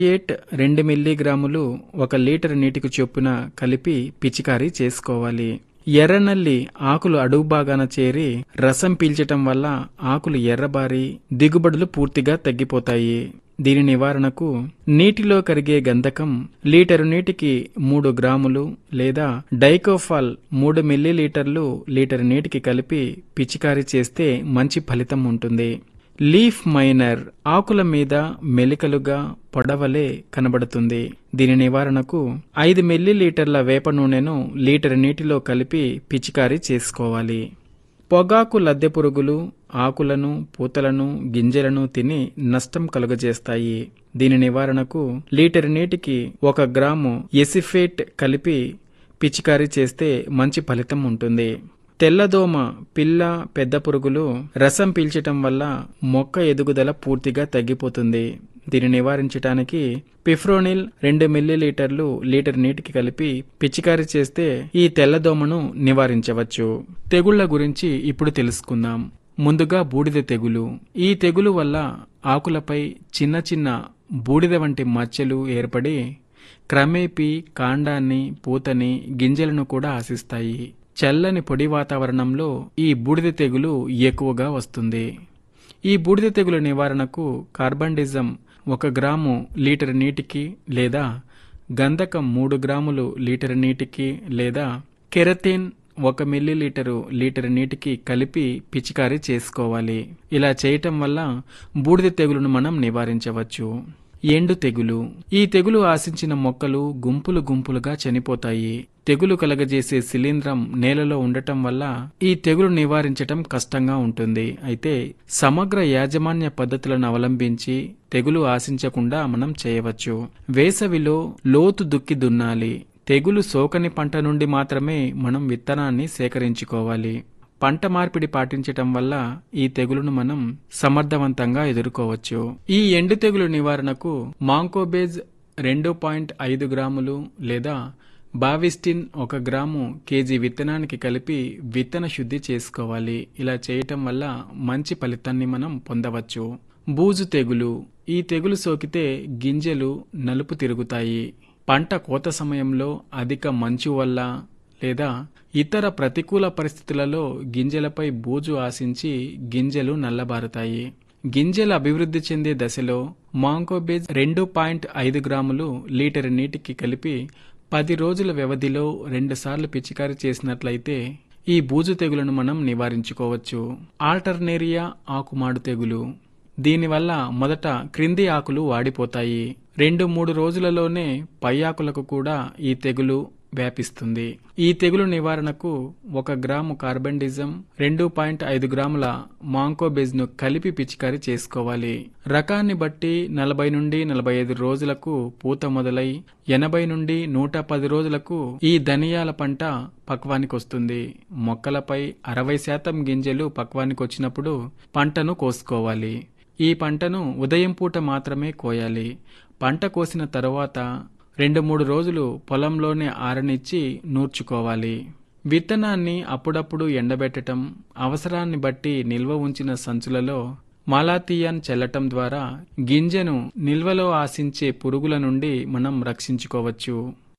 eight రెండు మిల్లీగ్రాములు ఒక లీటర్ నీటికి చొప్పున కలిపి పిచికారీ చేసుకోవాలి ఎర్రనల్లి ఆకులు అడుగు భాగాన చేరి రసం పీల్చటం వల్ల ఆకులు ఎర్రబారి దిగుబడులు పూర్తిగా తగ్గిపోతాయి దీని నివారణకు నీటిలో కరిగే గంధకం లీటరు నీటికి మూడు గ్రాములు లేదా డైకోఫాల్ మూడు మిల్లీలీటర్లు లీటర్ నీటికి కలిపి పిచికారీ చేస్తే మంచి ఫలితం ఉంటుంది లీఫ్ మైనర్ ఆకుల మీద మెలికలుగా పొడవలే కనబడుతుంది దీని నివారణకు ఐదు మిల్లీలీటర్ల వేప నూనెను లీటర్ నీటిలో కలిపి పిచికారీ చేసుకోవాలి పొగాకు లద్దె పురుగులు ఆకులను పూతలను గింజలను తిని నష్టం కలుగజేస్తాయి దీని నివారణకు లీటర్ నీటికి ఒక గ్రాము ఎసిఫేట్ కలిపి పిచికారీ చేస్తే మంచి ఫలితం ఉంటుంది తెల్లదోమ పిల్ల పెద్ద పురుగులు రసం పీల్చటం వల్ల మొక్క ఎదుగుదల పూర్తిగా తగ్గిపోతుంది దీన్ని నివారించడానికి పిఫ్రోనిల్ రెండు మిల్లీలీటర్లు లీటర్ నీటికి కలిపి పిచికారీ చేస్తే ఈ తెల్లదోమను నివారించవచ్చు తెగుళ్ల గురించి ఇప్పుడు తెలుసుకుందాం ముందుగా బూడిద తెగులు ఈ తెగులు వల్ల ఆకులపై చిన్న చిన్న బూడిద వంటి మచ్చలు ఏర్పడి క్రమేపీ కాండాన్ని పూతని గింజలను కూడా ఆశిస్తాయి చల్లని పొడి వాతావరణంలో ఈ బూడిద తెగులు ఎక్కువగా వస్తుంది ఈ బూడిద తెగులు నివారణకు కార్బండిజం ఒక గ్రాము లీటర్ నీటికి లేదా గంధకం మూడు గ్రాములు లీటర్ నీటికి లేదా కెరటిన్ ఒక మిల్లీలీటరు లీటర్ నీటికి కలిపి పిచికారీ చేసుకోవాలి ఇలా చేయటం వల్ల బూడిద తెగులును మనం నివారించవచ్చు ఎండు తెగులు ఈ తెగులు ఆశించిన మొక్కలు గుంపులు గుంపులుగా చనిపోతాయి తెగులు కలగజేసే శిలీంధ్రం నేలలో ఉండటం వల్ల ఈ తెగులు నివారించటం కష్టంగా ఉంటుంది అయితే సమగ్ర యాజమాన్య పద్ధతులను అవలంబించి తెగులు ఆశించకుండా మనం చేయవచ్చు వేసవిలో లోతు దుక్కి దున్నాలి తెగులు సోకని పంట నుండి మాత్రమే మనం విత్తనాన్ని సేకరించుకోవాలి పంట మార్పిడి పాటించటం వల్ల ఈ తెగులును మనం సమర్థవంతంగా ఎదుర్కోవచ్చు ఈ ఎండు తెగులు నివారణకు మాంకోబేజ్ రెండు పాయింట్ ఐదు గ్రాములు లేదా బావిస్టిన్ ఒక గ్రాము కేజీ విత్తనానికి కలిపి విత్తన శుద్ధి చేసుకోవాలి ఇలా చేయటం వల్ల మంచి ఫలితాన్ని మనం పొందవచ్చు బూజు తెగులు ఈ తెగులు సోకితే గింజలు నలుపు తిరుగుతాయి పంట కోత సమయంలో అధిక మంచు వల్ల లేదా ఇతర ప్రతికూల పరిస్థితులలో గింజలపై బూజు ఆశించి గింజలు నల్లబారుతాయి గింజలు అభివృద్ధి చెందే దశలో మాంకోబేజ్ రెండు పాయింట్ ఐదు గ్రాములు లీటర్ నీటికి కలిపి పది రోజుల వ్యవధిలో రెండుసార్లు పిచికారీ చేసినట్లయితే ఈ బూజు తెగులను మనం నివారించుకోవచ్చు ఆల్టర్నేరియా ఆకుమాడు తెగులు దీనివల్ల మొదట క్రింది ఆకులు వాడిపోతాయి రెండు మూడు రోజులలోనే పై ఆకులకు కూడా ఈ తెగులు వ్యాపిస్తుంది ఈ తెగులు నివారణకు ఒక గ్రాము కార్బండిజం రెండు పాయింట్ ఐదు గ్రాముల మాంకోబెజ్ ను కలిపి పిచికారీ చేసుకోవాలి రకాన్ని బట్టి నలభై నుండి నలభై ఐదు రోజులకు పూత మొదలై ఎనభై నుండి నూట పది రోజులకు ఈ ధనియాల పంట పక్వానికి వస్తుంది మొక్కలపై అరవై శాతం గింజలు పక్వానికి వచ్చినప్పుడు పంటను కోసుకోవాలి ఈ పంటను ఉదయం పూట మాత్రమే కోయాలి పంట కోసిన తరువాత రెండు మూడు రోజులు పొలంలోనే ఆరనిచ్చి నూర్చుకోవాలి విత్తనాన్ని అప్పుడప్పుడు ఎండబెట్టటం అవసరాన్ని బట్టి నిల్వ ఉంచిన సంచులలో మాలాతియాన్ చల్లటం ద్వారా గింజను నిల్వలో ఆశించే పురుగుల నుండి మనం రక్షించుకోవచ్చు